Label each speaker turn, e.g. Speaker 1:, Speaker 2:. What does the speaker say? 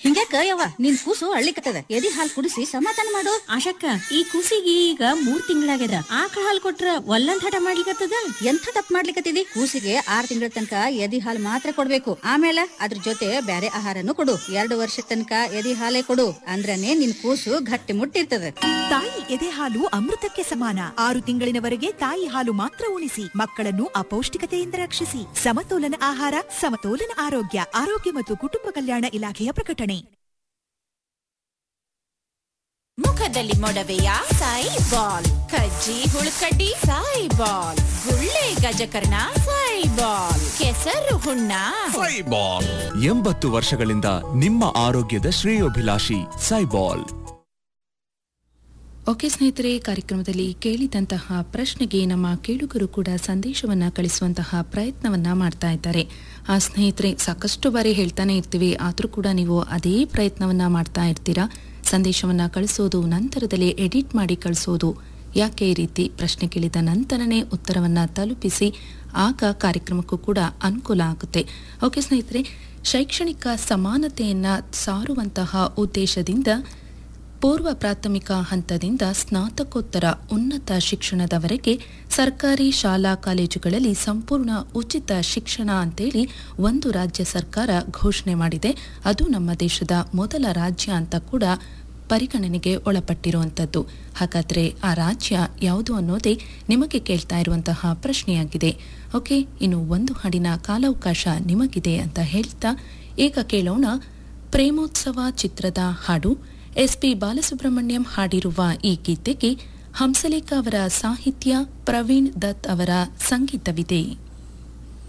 Speaker 1: ಹಿಂಗ್ಯಾಕ ಯವ್ವ ನಿನ್ ಕೂಸು ಅಳ್ಳಿಕತ್ತದ ಎದಿ ಹಾಲ್ ಕುಡಿಸಿ ಸಮಾಧಾನ ಮಾಡು
Speaker 2: ಆಶಕ್ಕ ಈ ಕೂಸಿಗೆ ಈಗ ಮೂರ್ ತಿಂಗಳಾಗ್ಯದ ಆಕಳ ಹಾಲ್ ಕೊಟ್ರ ಒಲ್ಲಂದ್ ಹಠ ಮಾಡ್ಲಿಕತ್ತದ
Speaker 1: ಎಂಥ ತಪ್ಪು ಮಾಡ್ಲಿಕತ್ತಿದಿ ಕೂಸಿಗೆ ಆರ್ ತಿಂಗಳ ತನಕ ಎದಿ ಹಾಲ್ ಮಾತ್ರ ಕೊಡ್ಬೇಕು ಆಮೇಲೆ ಅದ್ರ ಜೊತೆ ಬ್ಯಾರೆ ಆಹಾರನು ಕೊಡು ಎರಡು ವರ್ಷ ತನಕ ಎದಿ ಹಾಲೇ ಕೊಡು ಅಂದ್ರನೇ ನಿನ್ ಕೂಸು ಗಟ್ಟಿ ಮುಟ್ಟಿರ್ತದ
Speaker 3: ತಾಯಿ ಎದೆ ಹಾಲು ಅಮೃತಕ್ಕೆ ಸಮಾನ ಆರು ತಿಂಗಳಿನವರೆಗೆ ತಾಯಿ ಹಾಲು ಮಾತ್ರ ಉಣಿಸಿ ಮಕ್ಕಳನ್ನು ಅಪೌಷ್ಟಿಕತೆಯಿಂದ ರಕ್ಷಿಸಿ ಸಮತೋಲನ ಆಹಾರ ಸಮತೋಲನ ಆರೋಗ್ಯ ಆರೋಗ್ಯ ಮತ್ತು ಕುಟುಂಬ ಕಲ್ಯಾಣ ಇಲಾಖೆಯ ಪ್ರಕಟಣೆ
Speaker 4: ಮುಖದಲ್ಲಿ ಮೊಡವೆಯ ಸಾಯಿ ಬಾಲ್ ಕಜ್ಜಿ ಹುಳುಕಡ್ಡಿ ಸಾಯಿ ಬಾಲ್ ಗುಳ್ಳೆ ಗಜಕರ್ಣ ಸಾಯಿ ಬಾಲ್ ಕೆಸರು ಹುಣ್ಣ
Speaker 5: ಸೈಬಾಲ್ ಎಂಬತ್ತು ವರ್ಷಗಳಿಂದ ನಿಮ್ಮ ಆರೋಗ್ಯದ ಶ್ರೇಯೋಭಿಲಾಷಿ ಸೈಬಾಲ್
Speaker 6: ಓಕೆ ಸ್ನೇಹಿತರೆ ಕಾರ್ಯಕ್ರಮದಲ್ಲಿ ಕೇಳಿದಂತಹ ಪ್ರಶ್ನೆಗೆ ನಮ್ಮ ಕೇಳುಗರು ಕೂಡ ಸಂದೇಶವನ್ನ ಕಳಿಸುವಂತಹ ಪ್ರಯತ್ನವನ್ನ ಮಾಡ್ತಾ ಇದ್ದಾರೆ ಆ ಸ್ನೇಹಿತರೆ ಸಾಕಷ್ಟು ಬಾರಿ ಹೇಳ್ತಾನೆ ಇರ್ತೀವಿ ಆದರೂ ಕೂಡ ನೀವು ಅದೇ ಪ್ರಯತ್ನವನ್ನ ಮಾಡ್ತಾ ಇರ್ತೀರಾ ಸಂದೇಶವನ್ನ ಕಳಿಸೋದು ನಂತರದಲ್ಲಿ ಎಡಿಟ್ ಮಾಡಿ ಕಳಿಸೋದು ಯಾಕೆ ಈ ರೀತಿ ಪ್ರಶ್ನೆ ಕೇಳಿದ ನಂತರನೇ ಉತ್ತರವನ್ನ ತಲುಪಿಸಿ ಆಗ ಕಾರ್ಯಕ್ರಮಕ್ಕೂ ಕೂಡ ಅನುಕೂಲ ಆಗುತ್ತೆ ಓಕೆ ಸ್ನೇಹಿತರೆ ಶೈಕ್ಷಣಿಕ ಸಮಾನತೆಯನ್ನ ಸಾರುವಂತಹ ಉದ್ದೇಶದಿಂದ ಪೂರ್ವ ಪ್ರಾಥಮಿಕ ಹಂತದಿಂದ ಸ್ನಾತಕೋತ್ತರ ಉನ್ನತ ಶಿಕ್ಷಣದವರೆಗೆ ಸರ್ಕಾರಿ ಶಾಲಾ ಕಾಲೇಜುಗಳಲ್ಲಿ ಸಂಪೂರ್ಣ ಉಚಿತ ಶಿಕ್ಷಣ ಅಂತೇಳಿ ಒಂದು ರಾಜ್ಯ ಸರ್ಕಾರ ಘೋಷಣೆ ಮಾಡಿದೆ ಅದು ನಮ್ಮ ದೇಶದ ಮೊದಲ ರಾಜ್ಯ ಅಂತ ಕೂಡ ಪರಿಗಣನೆಗೆ ಒಳಪಟ್ಟಿರುವಂಥದ್ದು ಹಾಗಾದ್ರೆ ಆ ರಾಜ್ಯ ಯಾವುದು ಅನ್ನೋದೇ ನಿಮಗೆ ಕೇಳ್ತಾ ಇರುವಂತಹ ಪ್ರಶ್ನೆಯಾಗಿದೆ ಓಕೆ ಇನ್ನು ಒಂದು ಹಾಡಿನ ಕಾಲಾವಕಾಶ ನಿಮಗಿದೆ ಅಂತ ಹೇಳ್ತಾ ಈಗ ಕೇಳೋಣ ಪ್ರೇಮೋತ್ಸವ ಚಿತ್ರದ ಹಾಡು ಎಸ್ಪಿ ಬಾಲಸುಬ್ರಹ್ಮಣ್ಯಂ ಹಾಡಿರುವ ಈ ಗೀತೆಗೆ ಹಂಸಲೇಖ ಅವರ ಸಾಹಿತ್ಯ ಪ್ರವೀಣ್ ದತ್ ಅವರ ಸಂಗೀತವಿದೆ